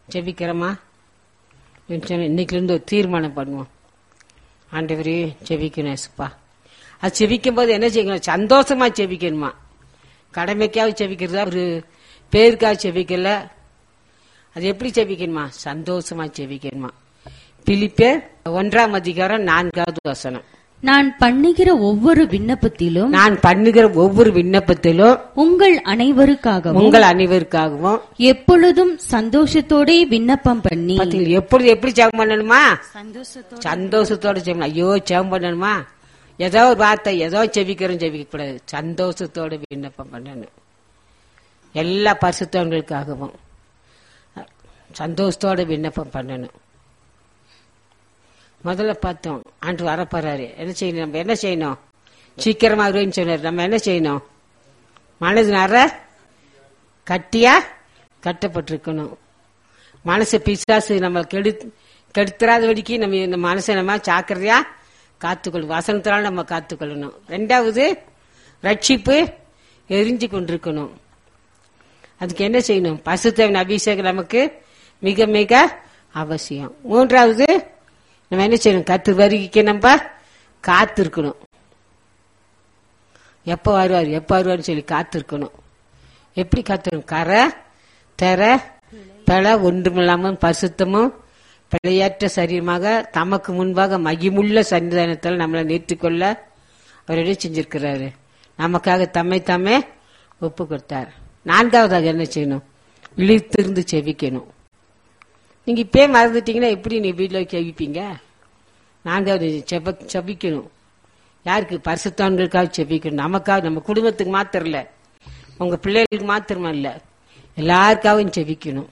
ஜெபிக்கிறோமா இன்னைக்குலேருந்து ஒரு தீர்மானம் பண்ணுவோம் ஆண்டவரே ஜெபிக்கணும் ஏசுப்பா அது ஜெபிக்கும் போது என்ன செய்யணும் சந்தோஷமா ஜெபிக்கணுமா கடமைக்காக ஜெபிக்கிறதா ஒரு பேருக்காக ஜெபிக்கல அது எப்படி ஜெபிக்கணுமா சந்தோஷமா ஜெபிக்கணுமா பிலிப்பேர் ஒன்றாம் அதிகாரம் நான்காவது வசனம் நான் பண்ணுகிற ஒவ்வொரு விண்ணப்பத்திலும் நான் பண்ணுகிற ஒவ்வொரு விண்ணப்பத்திலும் உங்கள் அனைவருக்காகவும் உங்கள் அனைவருக்காகவும் எப்பொழுதும் சந்தோஷத்தோடே விண்ணப்பம் பண்ணி பாத்தீங்களா எப்பொழுது எப்படி ஜெபம் பண்ணணுமா சந்தோஷத்தோட சந்தோஷத்தோட ஜெபம் ஐயோ ஜெபம் பண்ணணுமா ஏதோ ஒரு வார்த்தை ஏதோ ஜெபிக்கிறோம் ஜெபிக்க கூடாது சந்தோஷத்தோட விண்ணப்பம் பண்ணணும் எல்லா பரிசுத்தவங்களுக்காகவும் சந்தோஷத்தோட விண்ணப்பம் பண்ணணும் முதல்ல பார்த்தோம் ஆண்டு வரப்போறாரு என்ன செய்யணும் நம்ம என்ன செய்யணும் சீக்கிரமா வருவேன்னு சொன்னார் நம்ம என்ன செய்யணும் மனது நற கட்டியா கட்டப்பட்டிருக்கணும் மனசு பிசாசு நம்ம கெடு கெடுத்துறாதபடிக்கு நம்ம இந்த மனசை நம்ம ஜாக்கிரதையா காத்துக்கொள்ளும் வசனத்தினால நம்ம காத்துக்கொள்ளணும் ரெண்டாவது ரட்சிப்பு எரிஞ்சு கொண்டிருக்கணும் அதுக்கு என்ன செய்யணும் பசுத்தவன் அபிஷேகம் நமக்கு மிக மிக அவசியம் மூன்றாவது நம்ம என்ன செய்யணும் கத்து வருகைக்கு நம்ம காத்திருக்கணும் எப்போ வருவார் எப்போ வருவார்னு சொல்லி காத்திருக்கணும் எப்படி காத்திருக்கணும் கரை தெர பிழை ஒன்றுமில்லாமல் பரிசுத்தமும் பிழையற்ற சரீரமாக தமக்கு முன்பாக மகிமுள்ள சன்னிதானத்தில் நம்மளை நிறுத்திக்கொள்ள அவர் என்ன செஞ்சிருக்கிறாரு நமக்காக தம்மை தாமே ஒப்பு கொடுத்தார் நான்காவதாக என்ன செய்யணும் இழுத்திருந்து செவிக்கணும் நீங்க இப்பயே மறந்துட்டீங்கன்னா எப்படி நீ வீட்டில் செவிப்பீங்க நான்காவது செப செபிக்கணும் யாருக்கு பரிசுத்தவன்களுக்காக செபிக்கணும் நமக்காக நம்ம குடும்பத்துக்கு மாத்திரம் இல்ல உங்க பிள்ளைகளுக்கு மாத்திரமா இல்ல எல்லாருக்காகவும் செபிக்கணும்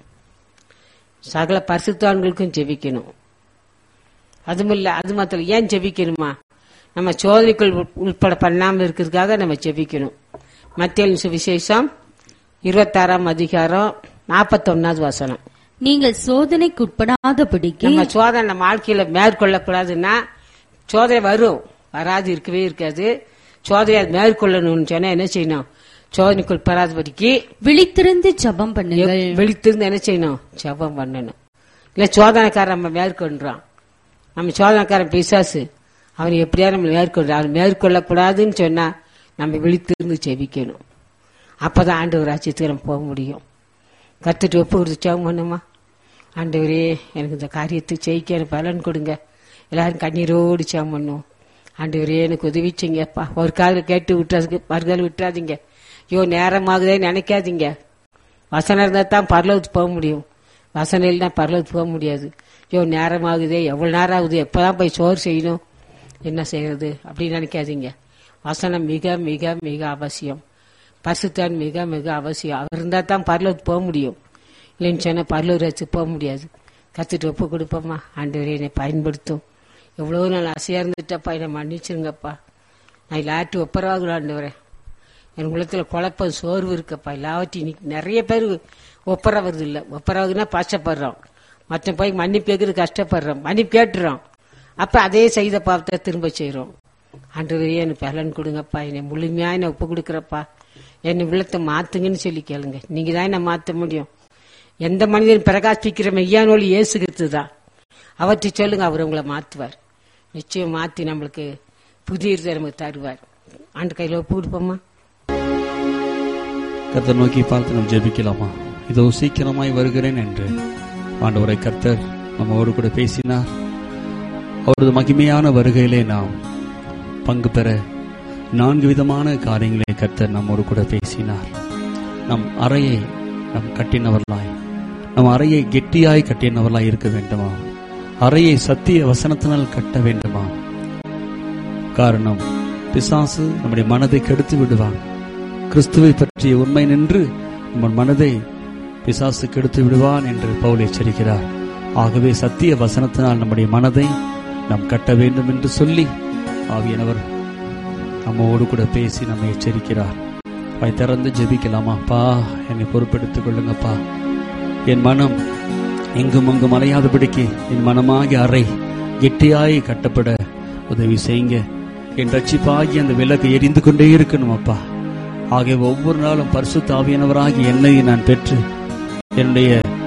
சகல பரிசுத்தவான்களுக்கும் ஜெபிக்கணும் அதுவும் இல்ல அது மாத்திரம் இல்ல. ஏன் ஜெபிக்கணுமா நம்ம சோதனைக்குள் உட்- உட்பட பண்ணாமல் இருக்கிறதுக்காக நம்ம ஜெபிக்கணும் மத்திய சுவிசேஷம் இருபத்தாறாம் அதிகாரம் நாற்பத்தொன்னாவது வசனம் நீங்கள் சோதனைக்குட்படாதபடிக்கு நம்ம சோதனை நம்ம வாழ்க்கையில மேற்கொள்ளக்கூடாதுன்னா சோதனை வரும் வராது இருக்கவே இருக்காது சோதனை அது மேற்கொள்ளணும்னு சொன்னா என்ன செய்யணும் சோதனைக்குள் பெறாதபடிக்கு விழித்திருந்து ஜெபம் பண்ணுங்கள் விழித்திருந்து என்ன செய்யணும் ஜெபம் பண்ணணும் இல்ல சோதனைக்காரன் நம்ம மேற்கொள்றோம் நம்ம சோதனைக்காரன் பிசாசு அவன் எப்படியா நம்ம மேற்கொள்றான் அவன் மேற்கொள்ளக்கூடாதுன்னு சொன்னா நம்ம விழித்திருந்து ஜெபிக்கணும் அப்பதான் ஆண்டவர் ராஜ்யத்துக்கு நம்ம போக முடியும் கத்துட்டு ஒப்பு கொடுத்து ஜெபம் பண்ணுமா ஆண்டவரே எனக்கு இந்த காரியத்தை ஜெயிக்க எனக்கு பலன் கொடுங்க எல்லாரும் கண்ணீரோடு ஜெபம் பண்ணுவோம் ஆண்டவரே எனக்கு உதவி செய்யுங்கப்பா ஒரு காலம் கேட்டு விட்டுறதுக்கு மறுகால் விட்டுறாதீங்க ஐயோ நேரமாகுதே நினைக்காதீங்க வசனம் இருந்தால் தான் பரலோகத்துக்கு போக முடியும் வசனம் இல்லைன்னா பரலோகத்துக்கு போக முடியாது ஐயோ நேரம் ஆகுதே எவ்வளோ நேரம் ஆகுது எப்போதான் போய் சோறு செய்யணும் என்ன செய்யறது அப்படின்னு நினைக்காதீங்க வசனம் மிக மிக மிக அவசியம் பசுத்தான் மிக மிக அவசியம் அவர் இருந்தால் தான் பரலோகத்துக்கு போக முடியும் இல்லைன்னு சொன்னால் பரலூர் வச்சு போக முடியாது கற்றுட்டு ஒப்பு கொடுப்போம்மா ஆண்டவரே என்னை பயன்படுத்தும் எவ்வளோ நாள் ஆசையாக இருந்துட்டப்பா என்னை மன்னிச்சிருங்கப்பா நான் எல்லாட்டும் ஒப்பரவாகலாம் ஆண்டவரே என் உள்ளத்துல குழப்பம் சோர்வு இருக்கப்பா எல்லாவற்றையும் இன்னைக்கு நிறைய பேர் ஒப்பரவது இல்லை ஒப்பரவுனா பாசப்படுறோம் மற்ற போய் மன்னிப்பு கேட்கறது கஷ்டப்படுறோம் மன்னிப்பு கேட்டுறோம் அப்ப அதே செய்த பாவத்தை திரும்ப செய்றோம் ஆண்டவரே எனக்கு பலன் கொடுங்கப்பா என்னை முழுமையா என்னை ஒப்பு கொடுக்குறப்பா என்னை உள்ளத்தை மாத்துங்கன்னு சொல்லி கேளுங்க நீங்க தான் என்ன மாத்த முடியும் எந்த மனிதன் பிரகாசிக்கிற மெய்யான ஒளி இயேசுகிறது தான் அவற்றை சொல்லுங்க அவர் உங்களை மாத்துவார் நிச்சயம் மாத்தி நம்மளுக்கு புதிய இருதை நமக்கு தருவார் ஆண்டு கையில ஒப்பு கொடுப்போமா கர்த்தர் நோக்கி பார்த்து நாம் ஜெபிக்கலாமா இதோ சீக்கிரமாய் வருகிறேன் என்று ஆண்டவரை கர்த்தர் நம்மோடு கூட பேசினார் அவரது மகிமையான வருகையிலே நாம் பங்கு பெற நான்கு விதமான காரியங்களை கர்த்தர் நம்மோடு கூட பேசினார் நம் அறையை நம் கட்டினவர்களாய் நம் அறையை கெட்டியாய் கட்டினவர்களாய் இருக்க வேண்டுமா அறையை சத்திய வசனத்தினால் கட்ட வேண்டுமா காரணம் பிசாசு நம்முடைய மனதை கெடுத்து விடுவான் கிறிஸ்துவை பற்றிய உண்மை நின்று நம்ம மனதை பிசாசு கெடுத்து விடுவான் என்று பவுல் எச்சரிக்கிறார் ஆகவே சத்திய வசனத்தினால் நம்முடைய மனதை நாம் கட்ட வேண்டும் என்று சொல்லி ஆவியானவர் நம்மோடு கூட பேசி நம்மை எச்சரிக்கிறார் வாய் திறந்து ஜெபிக்கலாமா பா என்னை பொறுப்பெடுத்துக் கொள்ளுங்கப்பா என் மனம் எங்கும் அங்கும் அலையாதபடிக்கு என் மனமாகிய அறை கெட்டியாய் கட்டப்பட உதவி செய்யுங்க என் ரட்சிப்பாகி அந்த விளக்கு எரிந்து கொண்டே இருக்கணும் அப்பா ஆகிய ஒவ்வொரு நாளும் பரிசுத்த ஆவியானவராகி என்னை நான் பெற்று என்னுடைய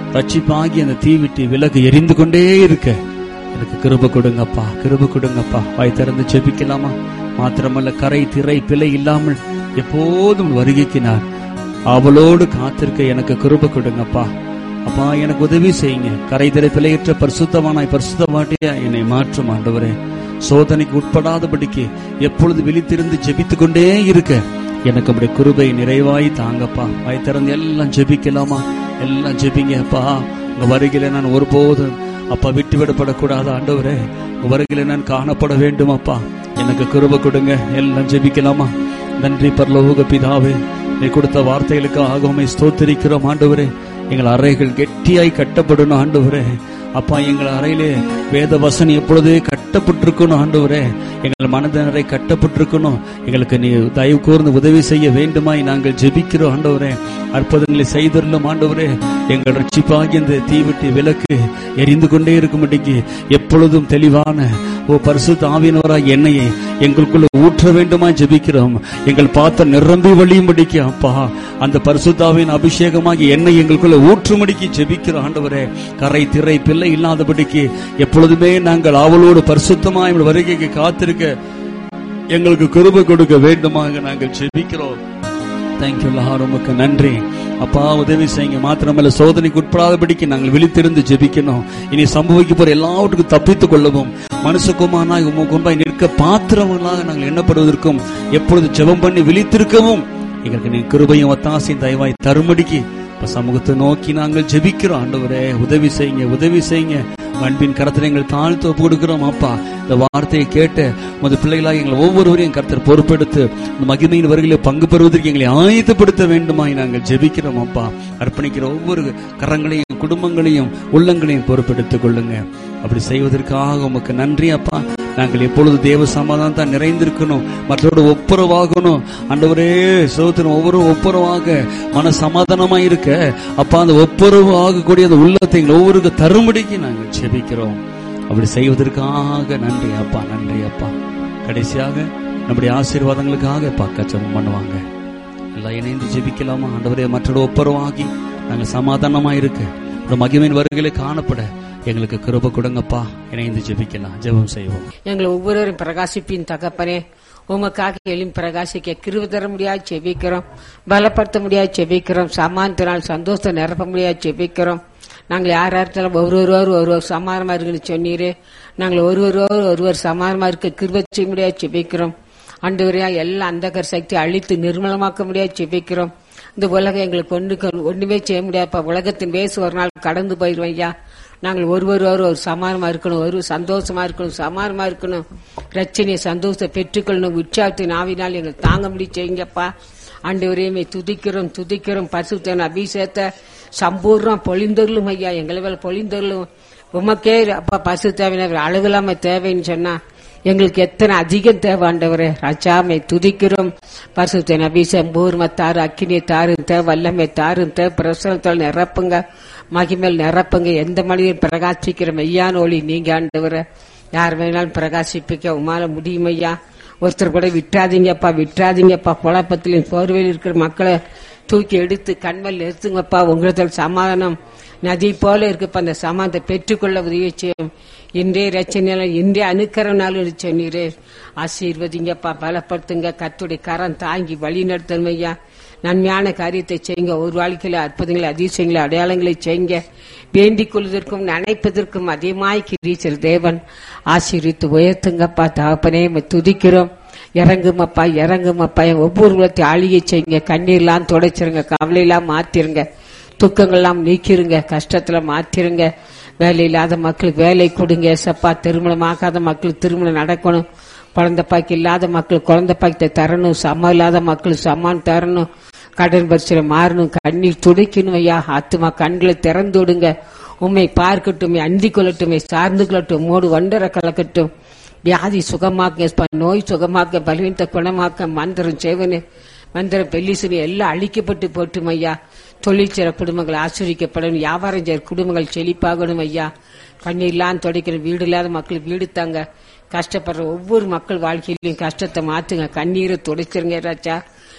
ரட்சிப்பாகி அந்த தீ விட்டு விலகு எரிந்து கொண்டே இருக்க எனக்கு கிருப கொடுங்கப்பா கிருப கொடுங்கப்பா வாய் திறந்து ஜெபிக்கலாமா மாத்திரமல்ல கரை திரை பிழை இல்லாமல் எப்போதும் வருகைக்கு நான் அவளோடு காத்திருக்க எனக்கு கிருப கொடுங்கப்பா அப்பா எனக்கு உதவி செய்யுங்க கரை திரை பிழையற்ற பரிசுத்தமானாய் பரிசுத்தமாட்டியா என்னை மாற்றும் ஆண்டவரே சோதனைக்கு உட்படாதபடிக்கு எப்பொழுது விழித்திருந்து ஜெபித்துக் கொண்டே இருக்க எனக்கு அப்படி கிருபை நிறைவாய் தாங்கப்பா வாய் திறந்து எல்லாம் ஜெபிக்கலாமா எல்லாம் ஜெபிங்க அப்பா உங்க வருகையில நான் ஒருபோதும் அப்பா விட்டு விடப்படக்கூடாது ஆண்டவரே உங்க வருகையில நான் காணப்பட வேண்டும் அப்பா எனக்கு கிருபை கொடுங்க எல்லாம் ஜெபிக்கலாமா நன்றி பரலோக பிதாவே நீ கொடுத்த வார்த்தைகளுக்காக உம்மை ஸ்தோத்திரிக்கிறோம் ஆண்டவரே எங்கள் அறைகள் கெட்டியாய் கட்டப்படணும் ஆண்டவரே அப்பா எங்கள் அறையிலே வேத வசனம் எப்பொழுதே கட்டப்பட்டிருக்கணும் ஆண்டவரே எங்கள் மனதினரை கட்டப்பட்டிருக்கணும் எங்களுக்கு நீ தயவு கூர்ந்து உதவி செய்ய வேண்டுமாய் நாங்கள் ஜெபிக்கிறோம் ஆண்டவரே அற்புதங்களை செய்தருளும் ஆண்டவரே எங்கள் ரட்சிப்பாகி இந்த தீவிட்டி விளக்கு எரிந்து கொண்டே இருக்கும்படிக்கு எப்பொழுதும் தெளிவான ஓ பரிசுத்த ஆவியினவராய் எண்ணெயை எங்களுக்குள்ள ஊற்ற வேண்டுமா ஜெபிக்கிறோம் எங்கள் பாத்திரம் நிரம்பி வழியும்படிக்கு அப்பா அந்த பரிசுத்தாவின் அபிஷேகமாகி எண்ணெய் எங்களுக்குள்ள ஊற்றும்படிக்கு ஜெபிக்கிறோம் ஆண்டவரே கரை திரை பிள்ளை இல்லாதபடிக்கு எப்பொழுதுமே நாங்கள் ஆவலோடு பரிசுத்தமாய் உம்முடைய வருகைக்கு காத்திருக்க எங்களுக்கு கிருபை கொடுக்க வேண்டுமாக நாங்கள் ஜெபிக்கிறோம் தேங்க்யூ லார் உமக்கு நன்றி அப்பா உதவி செய்யுங்க மாத்திரமல்ல சோதனைக்கு உட்படாதபடிக்கு நாங்கள் விழித்திருந்து ஜெபிக்கணும் இனி சம்பவிக்க போற எல்லாவற்றுக்கும் தப்பித்துக் கொள்ளவும் மனுஷகுமானாய் உமக்கு முன்பாய் நிற்க பாத்திரங்களாக நாங்கள் எண்ணப்படுவதற்கும் எப்பொழுது ஜெபம் பண்ணி விழித்திருக்கவும் எங்களுக்கு நீ கிருபையும் ஒத்தாசையும் தயவாய் தருமடிக்கு இப்ப சமூகத்தை நோக்கி நாங்கள் ஜெபிக்கிறோம் ஆண்டவரே உதவி செய்யுங்க உதவி செய்யுங்க அன்பின் கரத்தில் எங்கள் தாழ்த்து ஒப்பு கொடுக்கிறோம் அப்பா இந்த வார்த்தையை கேட்டு உமது பிள்ளைகளாக எங்களை ஒவ்வொருவரையும் கருத்தர் பொறுப்பெடுத்து இந்த மகிமையின் வருகையில பங்கு பெறுவதற்கு எங்களை ஆயத்தப்படுத்த வேண்டுமாய் நாங்கள் ஜெபிக்கிறோம் அப்பா அர்ப்பணிக்கிற ஒவ்வொரு கரங்களையும் குடும்பங்களையும் உள்ளங்களையும் பொறுப்பெடுத்துக் கொள்ளுங்க அப்படி செய்வதற்காக உமக்கு நன்றி அப்பா நாங்கள் எப்பொழுது தேவ சமாதானம் தான் நிறைந்திருக்கணும் மற்றோடு ஒப்புரவாகணும் ஆண்டவரே சோத்திரம் ஒவ்வொரு ஒப்புரவாக மன சமாதானமா இருக்க அப்பா அந்த ஒப்புரவு ஆகக்கூடிய அந்த உள்ளத்தை எங்கள் ஒவ்வொருக்கு தரும்படிக்கு நாங்கள் ஜெபிக்கிறோம் அப்படி செய்வதற்காக நன்றி அப்பா நன்றி அப்பா கடைசியாக நம்முடைய ஆசீர்வாதங்களுக்காக பக்கச்சமம் பண்ணுவாங்க எல்லாம் இணைந்து ஜெபிக்கலாமா ஆண்டவரே மற்றோட ஒப்புரவாகி நாங்கள் சமாதானமா இருக்க ஒரு மகிமையின் வருகையில காணப்பட எங்களுக்கு கிருப கொடுங்கப்பா இணைந்து ஜெபிக்கலாம் ஜெபம் செய்வோம் எங்களை ஒவ்வொருவரும் பிரகாசிப்பின் தகப்பனே உமக்காக எளிம் பிரகாசிக்க கிருப தர முடியாது செபிக்கிறோம் பலப்படுத்த முடியாது செபிக்கிறோம் சமானத்தினால் சந்தோஷத்தை நிரப்ப முடியாது செபிக்கிறோம் நாங்கள் யார் யார்த்தாலும் ஒருவரோர் ஒருவர் சமாதானமா இருக்குன்னு சொன்னீரே நாங்கள் ஒருவரோர் ஒருவர் சமாதானமா இருக்க கிருப செய்ய முடியாது செபிக்கிறோம் ஆண்டவரையா எல்லா அந்தகர சக்தி அழித்து நிர்மலமாக்க முடியாது செபிக்கிறோம் இந்த உலகம் எங்களுக்கு ஒண்ணு ஒண்ணுமே செய்ய முடியாதுப்பா உலகத்தின் வேசு ஒரு நாள் கடந்து போயிடுவோம் ஐயா நாங்கள் ஒருவர் ஒரு ஒரு சமானமா இருக்கணும் ஒரு சந்தோஷமா இருக்கணும் சமானமா இருக்கணும் ரச்சனையை சந்தோஷத்தை பெற்றுக்கொள்ளணும் உற்சாகத்தின் ஆவினால் எங்களுக்கு தாங்க முடியும் செய்யுங்கப்பா ஆண்டவரையுமே துதிக்கிறோம் துதிக்கிறோம் பரிசுத்தன் அபிஷேகத்தை சம்பூர்ணம் பொழிந்தொருளும் ஐயா எங்களை மேல பொழிந்தொருளும் உமக்கே அப்பா பசு தேவையான அளவில்லாம தேவைன்னு சொன்னா எங்களுக்கு எத்தனை அதிகம் தேவை ஆண்டவரே ராஜாமை துதிக்கிறோம் பரிசுத்தன் அபிஷேகம் பூர்மத்தாறு அக்கினியை தாரும் தேவை வல்லமை தாரும் தேவை பிரசனத்தால் நிரப்புங்க மகிமேல் நிரப்புங்க எந்த மனிதன் பிரகாசிக்கிற மெய்யான ஒளி நீங்க ஆண்டவரை யார் வேணாலும் பிரகாசிப்பிக்க உமால முடியும் ஐயா ஒருத்தர் கூட விட்டுறாதீங்கப்பா விட்டுறாதீங்கப்பா குழப்பத்திலும் போர்வையில் இருக்கிற மக்களை தூக்கி எடுத்து கண்மல் நிறுத்துங்கப்பா உங்களிடத்தில் சமாதானம் நதி போல இருக்குப்பா அந்த சமாதானத்தை பெற்றுக்கொள்ள உதவி செய்யும் இன்றைய ரச்சனையால இன்றைய அணுக்கரனாலும் சொன்னீரே ஆசீர்வதிங்கப்பா பலப்படுத்துங்க கத்துடைய கரம் தாங்கி வழி நடத்தணும் ஐயா நன்மையான காரியத்தை செய்யுங்க ஒரு வாழ்க்கையில அற்புதங்களை அதிசயங்களை அடையாளங்களை செய்யுங்க வேண்டிக் கொள்வதற்கும் நினைப்பதற்கும் அதிகமாய் கிரீச்சர் தேவன் ஆசீர்வித்து உயர்த்துங்கப்பா தகப்பனே உம்மை துதிக்கிறோம் இறங்குமப்பா இறங்குமப்பா என் ஒவ்வொரு குலத்தை ஆளிகை செய்யுங்க கண்ணீர்லாம் துடைச்சிருங்க கவலையெல்லாம் மாத்திருங்க துக்கங்கள்லாம் நீக்கிருங்க கஷ்டத்துல மாத்திருங்க வேலை இல்லாத மக்களுக்கு வேலை கொடுங்க சப்பா திருமணமாகாத மக்களுக்கு திருமணம் நடக்கணும் குழந்தை பாக்கி இல்லாத மக்கள் குழந்தை பாக்கத்தை தரணும் சமம் இல்லாத மக்களுக்கு சமான் தரணும் கடன் பரிசையில மாறணும் கண்ணீர் துடைக்கணும் ஐயா ஆத்துமா கண்களை திறந்து விடுங்க உண்மை பார்க்கட்டும் அந்தி கொள்ளட்டுமே சார்ந்து கொள்ளட்டும் மோடு வண்டர கலக்கட்டும் வியாதி சுகமாக்க நோய் சுகமாக்க பலவீனத்தை குணமாக்க மந்திரம் செய்வனு மந்திரம் பெல்லிசுனி எல்லாம் அழிக்கப்பட்டு போட்டும் ஐயா தொழிற்சிற குடும்பங்கள் ஆசிரிக்கப்படணும் வியாபாரம் செய்யற குடும்பங்கள் செழிப்பாகணும் ஐயா கண்ணீர்லாம் துடைக்கணும் வீடு இல்லாத மக்கள் வீடு தாங்க கஷ்டப்படுற ஒவ்வொரு மக்கள் வாழ்க்கையிலையும் கஷ்டத்தை மாத்துங்க கண்ணீரை துடைச்சிருங்க ராஜா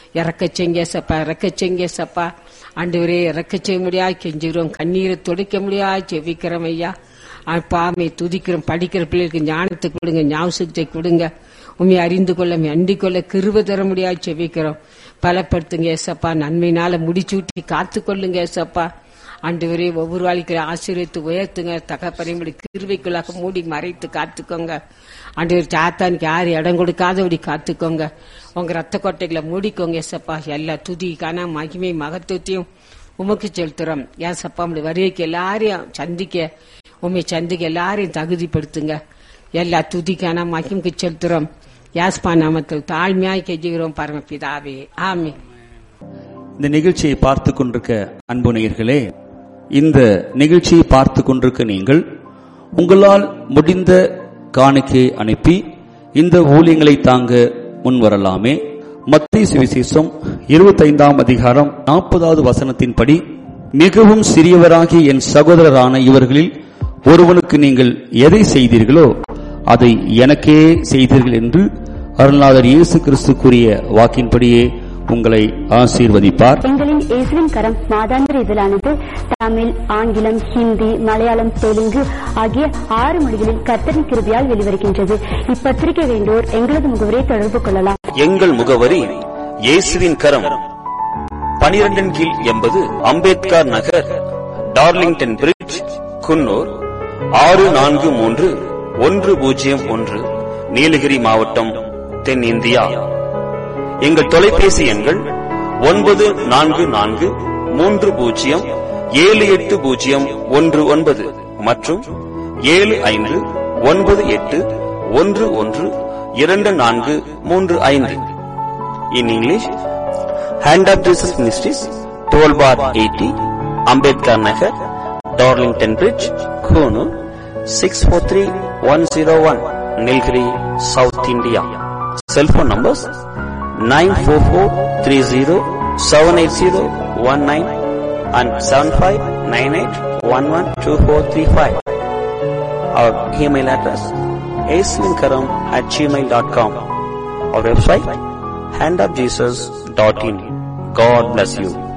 இறக்க செய்ங்க சப்பா இறக்க செய்ங்க சப்பா ஆண்டவரே இறக்க செய்ய முடியா கெஞ்சுகிறோம் கண்ணீரை துடைக்க முடியா செவிக்கிறோம் ஐயா பாமை துதிக்கிறோம் படிக்கிற பிள்ளைகளுக்கு ஞானத்தை கொடுங்க ஞாபகத்தை கொடுங்க உண்மை அறிந்து கொள்ள அண்டிக் கொள்ள கிருப தர முடியாது செவிக்கிறோம் பலப்படுத்துங்க ஏசப்பா நன்மையினால முடிச்சூட்டி காத்து கொள்ளுங்க ஏசப்பா ஆண்டவரே ஒவ்வொரு வாழ்க்கையில ஆசீர்வித்து உயர்த்துங்க தகப்பனை கிருவைக்குள்ளாக மூடி மறைத்து காத்துக்கோங்க ஆண்டவர் சாத்தானுக்கு யார் இடம் கொடுக்காதபடி காத்துக்கோங்க உங்க ரத்த கொட்டைகளை மூடிக்கோங்க ஏசப்பா எல்லா துதி காண மகிமை மகத்துவத்தையும் உமக்கு செலுத்துறோம் ஏசப்பா நம்முடைய வருகைக்கு எல்லாரையும் சந்திக்க உண்மை சந்திக்க எல்லாரையும் தகுதிப்படுத்துங்க எல்லா துதிக்கான மகிமுக்கு செலுத்துறோம் யாஸ்பா நாமத்தில் தாழ்மையாய் கெஞ்சுகிறோம் பரமபிதாவே ஆமே இந்த நிகழ்ச்சியை பார்த்து கொண்டிருக்க அன்பு நேயர்களே இந்த நிகழ்ச்சியை பார்த்து கொண்டிருக்க நீங்கள் உங்களால் முடிந்த காணிக்கை அனுப்பி இந்த ஊழியங்களை தாங்க முன்வரலாமே மத்திய சுவிசேஷம் இருபத்தைந்தாம் அதிகாரம் நாற்பதாவது வசனத்தின்படி மிகவும் சிறியவராகிய என் சகோதரரான இவர்களில் ஒருவனுக்கு நீங்கள் எதை செய்தீர்களோ அதை எனக்கே செய்தீர்கள் என்று அருள்நாதர் இயேசு கிறிஸ்து கூறிய வாக்கின்படியே உங்களை ஆசீர்வதிப்பார் எங்களின் இயேசுவின் கரம் மாதாந்திர இதழானது தமிழ் ஆங்கிலம் ஹிந்தி மலையாளம் தெலுங்கு ஆகிய ஆறு மொழிகளில் கர்த்தரின் கிருபியால் வெளிவருகின்றது இப்பத்திரிகை வேண்டோர் எங்களது முகவரை தொடர்பு கொள்ளலாம் எங்கள் முகவரி இயேசுவின் கரம் பனிரெண்டின் கீழ் எண்பது அம்பேத்கர் நகர் டார்லிங்டன் பிரிட்ஜ் குன்னூர் ஆறு நான்கு மூன்று ஒன்று பூஜ்ஜியம் ஒன்று நீலகிரி மாவட்டம் தென்னிந்தியா எங்கள் தொலைபேசி எண்கள் ஒன்பது நான்கு நான்கு மூன்று பூஜ்ஜியம் ஏழு எட்டு பூஜ்ஜியம் ஒன்று ஒன்பது மற்றும் ஏழு ஐந்து ஒன்பது எட்டு ஒன்று ஒன்று இரண்டு நான்கு மூன்று ஐந்து in English hand of Jesus ministries twelve bar eighty Ambedkar Nagar Darlington bridge Coonoor six four three one zero one Nilgiri south India cellphone numbers nine four four three zero seven eight zero one nine and seven five nine eight one one two four three five அவர் email address aslinkaram at Gmail dot com அவர் website handofjesus.in. God bless you.